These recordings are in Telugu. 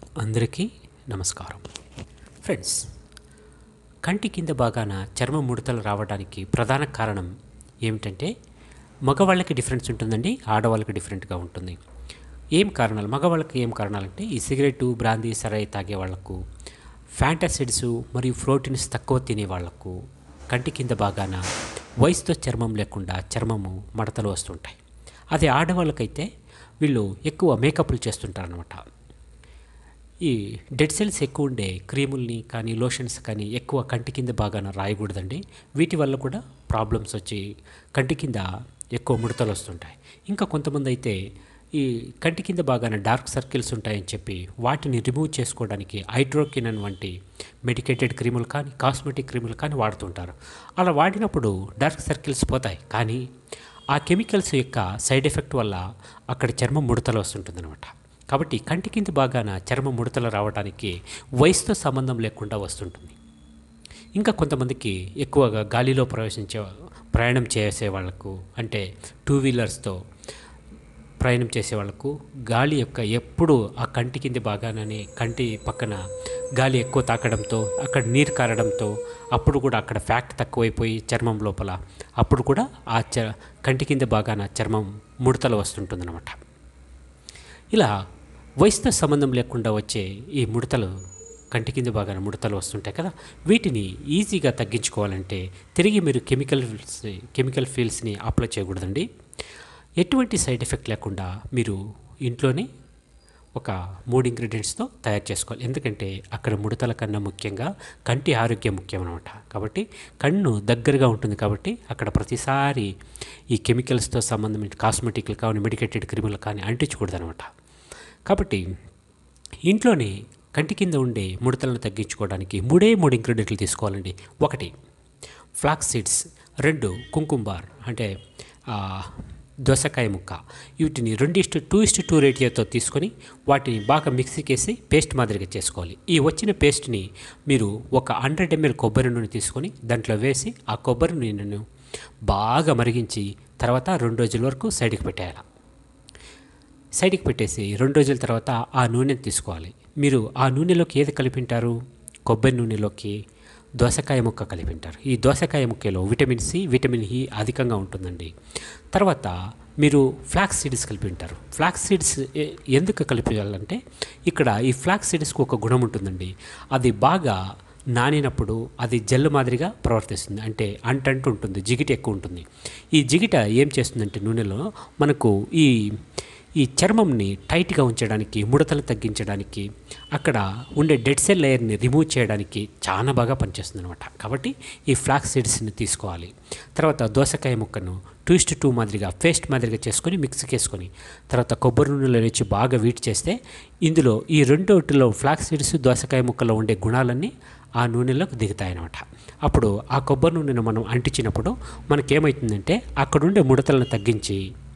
అందరికీ నమస్కారం ఫ్రెండ్స్ కంటి కింద భాగాన చర్మ ముడతలు రావడానికి ప్రధాన కారణం ఏమిటంటే మగవాళ్ళకి డిఫరెన్స్ ఉంటుందండి ఆడవాళ్ళకి డిఫరెంట్గా ఉంటుంది ఏం కారణాలు మగవాళ్ళకి ఏం కారణాలంటే ఈ సిగరెట్ బ్రాందీ సరాయి తాగే వాళ్ళకు ఫ్యాంటాసిడ్స్ మరియు ప్రోటీన్స్ తక్కువ తినే వాళ్ళకు కంటి కింద భాగాన వయసుతో చర్మం లేకుండా చర్మము మడతలు వస్తుంటాయి అదే ఆడవాళ్ళకైతే వీళ్ళు ఎక్కువ మేకప్లు చేస్తుంటారనమాట ఈ డెడ్ సెల్స్ ఎక్కువ ఉండే క్రీముల్ని కానీ లోషన్స్ కానీ ఎక్కువ కంటి కింద బాగాన రాయకూడదండి వీటి వల్ల కూడా ప్రాబ్లమ్స్ వచ్చి కంటి కింద ఎక్కువ ముడతలు వస్తుంటాయి ఇంకా కొంతమంది అయితే ఈ కంటి కింద బాగాన డార్క్ సర్కిల్స్ ఉంటాయని చెప్పి వాటిని రిమూవ్ చేసుకోవడానికి హైడ్రోకినన్ వంటి మెడికేటెడ్ క్రీములు కానీ కాస్మెటిక్ క్రీములు కానీ వాడుతుంటారు అలా వాడినప్పుడు డార్క్ సర్కిల్స్ పోతాయి కానీ ఆ కెమికల్స్ యొక్క సైడ్ ఎఫెక్ట్ వల్ల అక్కడ చర్మం ముడతలు వస్తుంటుందన్నమాట కాబట్టి కంటి కింద బాగాన చర్మ ముడతలు రావడానికి వయసుతో సంబంధం లేకుండా వస్తుంటుంది ఇంకా కొంతమందికి ఎక్కువగా గాలిలో ప్రవేశించే ప్రయాణం చేసే వాళ్ళకు అంటే టూ వీలర్స్తో ప్రయాణం చేసే వాళ్ళకు గాలి యొక్క ఎప్పుడు ఆ కంటి కింద బాగానని కంటి పక్కన గాలి ఎక్కువ తాకడంతో అక్కడ నీరు కారడంతో అప్పుడు కూడా అక్కడ ఫ్యాక్ట్ తక్కువైపోయి చర్మం లోపల అప్పుడు కూడా ఆ చ కంటి కింద బాగాన చర్మం ముడతలు వస్తుంటుందన్నమాట ఇలా వయసుతో సంబంధం లేకుండా వచ్చే ఈ ముడతలు కంటి కింద బాగా ముడతలు వస్తుంటాయి కదా వీటిని ఈజీగా తగ్గించుకోవాలంటే తిరిగి మీరు కెమికల్ కెమికల్ ఫీల్స్ని అప్లై చేయకూడదండి ఎటువంటి సైడ్ ఎఫెక్ట్ లేకుండా మీరు ఇంట్లోనే ఒక మూడు ఇంగ్రీడియంట్స్తో తయారు చేసుకోవాలి ఎందుకంటే అక్కడ ముడతల కన్నా ముఖ్యంగా కంటి ఆరోగ్యం ముఖ్యం అనమాట కాబట్టి కన్ను దగ్గరగా ఉంటుంది కాబట్టి అక్కడ ప్రతిసారి ఈ కెమికల్స్తో సంబంధమైన కాస్మెటిక్లు కానీ మెడికేటెడ్ క్రిములు కానీ అంటించకూడదు అనమాట కాబట్టి ఇంట్లోనే కంటి కింద ఉండే ముడతలను తగ్గించుకోవడానికి మూడే మూడు ఇంగ్రీడియంట్లు తీసుకోవాలండి ఒకటి ఫ్లాక్స్ సీడ్స్ రెండు కుంకుమార్ అంటే ఆ, దోసకాయ ముక్క వీటిని రెండు ఇస్టు టూ ఇస్టు టూ రేటియోతో తీసుకొని వాటిని బాగా మిక్సీకి వేసి పేస్ట్ మాదిరిగా చేసుకోవాలి ఈ వచ్చిన పేస్ట్ని మీరు ఒక హండ్రెడ్ ఎంఎల్ కొబ్బరి నూనె తీసుకొని దాంట్లో వేసి ఆ కొబ్బరి నూనెను బాగా మరిగించి తర్వాత రెండు రోజుల వరకు సైడ్కి పెట్టేయాలి సైడ్కి పెట్టేసి రెండు రోజుల తర్వాత ఆ నూనెని తీసుకోవాలి మీరు ఆ నూనెలోకి ఏది కలిపింటారు కొబ్బరి నూనెలోకి దోసకాయ ముక్క కలిపింటారు ఈ దోసకాయ ముక్కలో విటమిన్ సి విటమిన్ ఇ అధికంగా ఉంటుందండి తర్వాత మీరు ఫ్లాక్స్ సీడ్స్ కలిపింటారు ఫ్లాక్స్ సీడ్స్ ఎ- ఎందుకు కలిపించాలంటే ఇక్కడ ఈ ఫ్లాక్స్ సీడ్స్కి ఒక గుణం ఉంటుందండి అది బాగా నానినప్పుడు అది జెల్ మాదిరిగా ప్రవర్తిస్తుంది అంటే అంటంటూ ఉంటుంది జిగిట ఎక్కువ ఉంటుంది ఈ జిగిట ఏం చేస్తుందంటే నూనెలో మనకు ఈ ఈ చర్మంని టైట్గా ఉంచడానికి ముడతలు తగ్గించడానికి అక్కడ ఉండే డెడ్ సెల్ లేయర్ని రిమూవ్ చేయడానికి చాలా బాగా పనిచేస్తుంది అనమాట కాబట్టి ఈ ఫ్లాక్స్ సీడ్స్ని తీసుకోవాలి తర్వాత దోసకాయ ముక్కను టూ ఇస్ట్ టూ మాదిరిగా పేస్ట్ మాదిరిగా చేసుకొని మిక్సీకి వేసుకొని తర్వాత కొబ్బరి నూనెలో వేసి బాగా వీట్ చేస్తే ఇందులో ఈ రెండోటిలో ఫ్లాక్స్ సీడ్స్ దోసకాయ ముక్కలో ఉండే గుణాలన్నీ ఆ నూనెలోకి దిగుతాయన్నమాట అప్పుడు ఆ కొబ్బరి నూనెను మనం అంటించినప్పుడు మనకేమవుతుందంటే అక్కడుండే ముడతలను తగ్గించి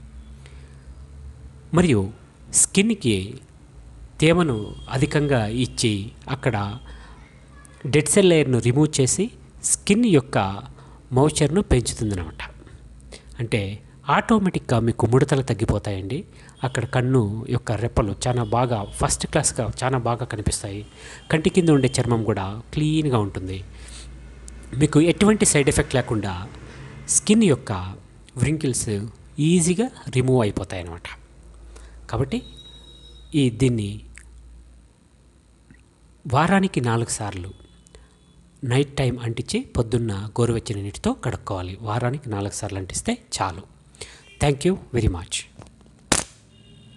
మరియు స్కిన్కి తేమను అధికంగా ఇచ్చి అక్కడ డెడ్ సెల్ లేయర్ను రిమూవ్ చేసి స్కిన్ యొక్క మౌచర్ను పెంచుతుందన్నమాట అంటే ఆటోమేటిక్గా మీకు ముడతలు తగ్గిపోతాయండి అక్కడ కన్ను యొక్క రెప్పలు చాలా బాగా ఫస్ట్ క్లాస్గా చాలా బాగా కనిపిస్తాయి కంటి కింద ఉండే చర్మం కూడా క్లీన్గా ఉంటుంది మీకు ఎటువంటి సైడ్ ఎఫెక్ట్ లేకుండా స్కిన్ యొక్క వ్రింకిల్స్ ఈజీగా రిమూవ్ అయిపోతాయి అన్నమాట కాబట్టి ఈ దీన్ని వారానికి నాలుగు సార్లు నైట్ టైం అంటించి పొద్దున్న గోరువెచ్చని నీటితో కడుక్కోవాలి వారానికి నాలుగు సార్లు అంటిస్తే చాలు థ్యాంక్ యూ వెరీ మచ్